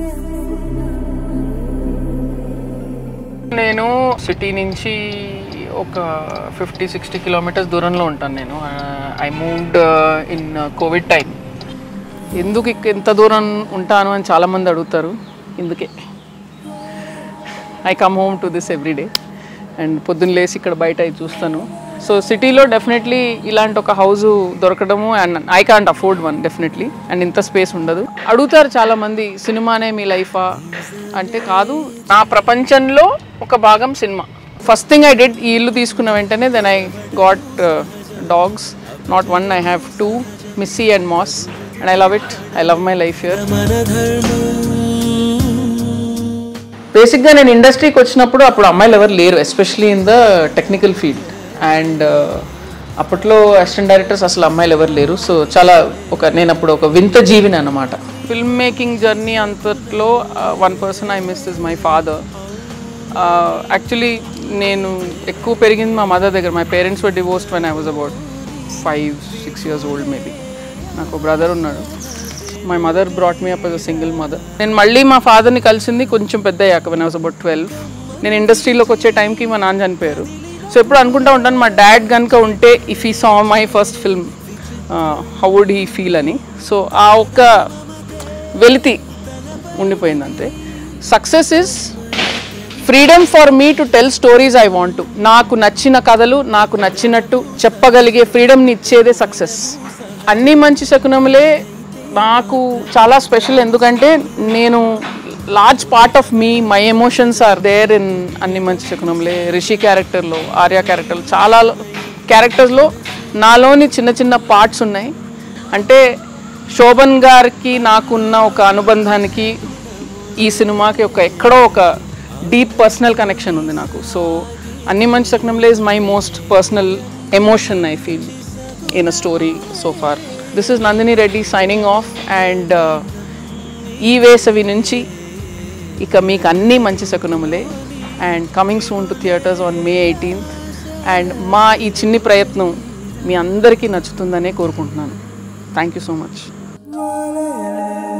నేను సిటీ నుంచి ఒక ఫిఫ్టీ సిక్స్టీ కిలోమీటర్స్ దూరంలో ఉంటాను నేను I moved in Covid time ఎందుకు ఇక్క ఎంత దూరం ఉంటాను అని చాలామంది అడుగుతారు ఇందుకే I come home to this every day and పొద్దున్న లేసి ఇక్కడ బయట ఇది చూస్తాను సో సిటీలో డెఫినెట్లీ ఇలాంటి ఒక హౌస్ దొరకడము and I can't afford one definitely and ఇంత స్పేస్ ఉండదు అడుగుతారు చాలామంది సినిమానే మీ లైఫా అంటే కాదు నా ప్రపంచంలో ఒక భాగం cinema first thing I did ఈ ఇల్లు తీసుకున్న వెంటనే then I got dogs not one I have two Missy and Max and I love it I love my life here బేసిక్గా నేను ఇండస్ట్రీకి వచ్చినప్పుడు అప్పుడు అమ్మాయిలు ఎవరు లేరు especially in the technical field and అప్పట్లో అసిస్టెంట్ డైరెక్టర్స్ అసలు అమ్మాయిలు ఎవరు లేరు సో చాలా ఒక నేను అప్పుడు ఒక వింత జీవిని అనమాట ఫిల్మ్ మేకింగ్ జర్నీ అంతట్లో one person I miss is my father actually నేను ఎక్కువ పెరిగింది మా మదర్ దగ్గర my parents were divorced when I was about five six years old maybe నాకు బ్రదర్ ఉన్నాడు my mother brought me up as a single mother నేను మళ్ళీ మా ఫాదర్ని కలిసింది కొంచెం పెద్ద అయ్యాక వెన్ వాజ్ అబౌట్ ట్వెల్వ్ నేను ఇండస్ట్రీలోకి వచ్చే టైంకి మా నాన్న చనిపోయారు సో ఎప్పుడు అనుకుంటా ఉంటాను మా డాడ్ కనుక ఉంటే if he saw my first film how would he feel అని సో ఆ ఒక్క వెలితి ఉండిపోయింది అంతే success is freedom for me to tell stories I want to నాకు నచ్చిన కథలు నాకు నచ్చినట్టు చెప్పగలిగే ఫ్రీడమ్ని ఇచ్చేదే సక్సెస్ అన్ని మంచి శకునములే నాకు చాలా స్పెషల్ ఎందుకంటే నేను large part of me my emotions are there in Anni Manchi శకునంలే Rishi క్యారెక్టర్లో ఆర్య క్యారెక్టర్లో చాలా క్యారెక్టర్స్లో నాలోని చిన్న చిన్న పార్ట్స్ ఉన్నాయి అంటే శోభన్ గారికి నాకున్న ఒక అనుబంధానికి ఈ సినిమాకి ఒక ఎక్కడో ఒక డీప్ పర్సనల్ కనెక్షన్ ఉంది నాకు సో అన్ని మంచి శకునంలో is my most personal emotion I feel in a story so far this is Nandini Reddy signing off and ఈ వేసవి నుంచి ఇక మీకు Anni Manchi Sakunamule and coming soon to theatres on May eighteenth and మా ఈ చిన్ని ప్రయత్నం మీ అందరికీ నచ్చుతుందనే కోరుకుంటున్నాను థ్యాంక్ యూ సో మచ్